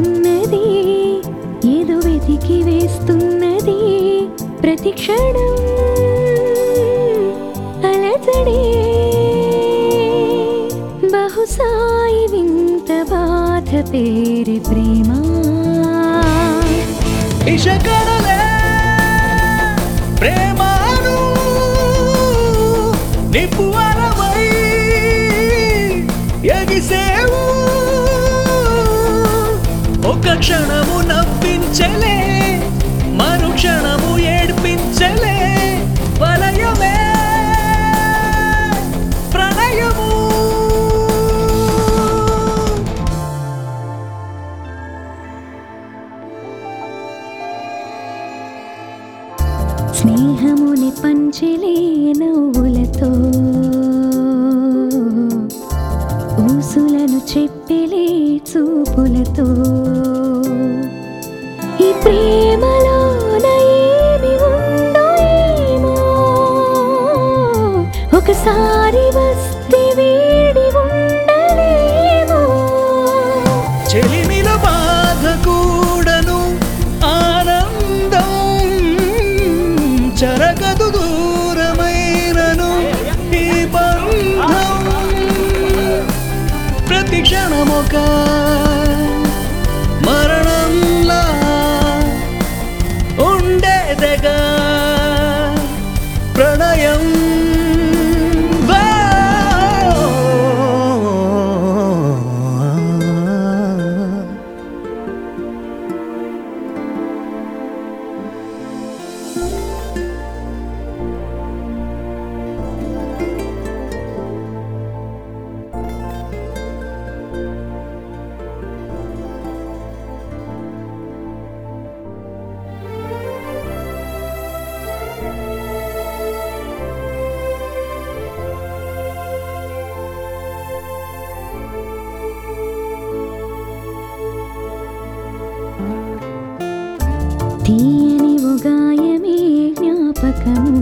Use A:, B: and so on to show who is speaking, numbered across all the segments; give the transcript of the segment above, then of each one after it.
A: ఉన్నది ఏదో వెతికి వేస్తున్నది ప్రతి క్షణం అలజడే బహుశాయి వింత బాధ పేరి ప్రేమ
B: ఇషకడలే ప్రేమాను నిప్పు అలవై ఎగిసేవు ఒక క్షణము నవ్వించలే మరు క్షణము ఏడ్పించలే వలయమే ప్రణయము
A: స్నేహముని పంచిలే నవ్వులతో ఊసులను చెప్పిలే చూపులతో ఈ ప్రేమలోన ఏమి ఉందో ఏమో ఒకసారి వస్తే వీడి ఉండలేమో
B: చెలిమిల బాధ కూడను ఆనందం జరగదు దూరమైనను ఈ బంధం ప్రతి క్షణమొక మరణంలా ఉండేదగా ప్రణయం వా
A: తీయని ఉగాయమే జ్ఞాపకము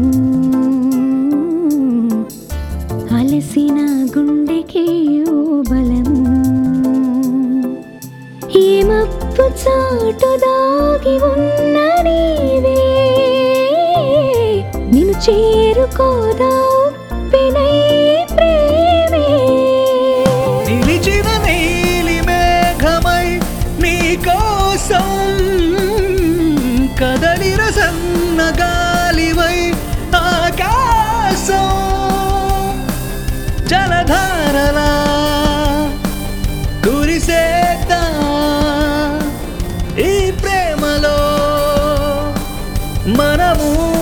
A: అలసిన గుండెకి ఓ బలము ఈ మప్పు చాటు దాగి ఉన్న నీవే నిన్ను చేరుకోదా పెనై ప్రేమే
B: నిలిచిన నీలి మేఘమై నీ కోసం కదలిర సన్న గాలివై ఆకాశం జలధారలా కురిసేద్దా ఈ ప్రేమలో మనము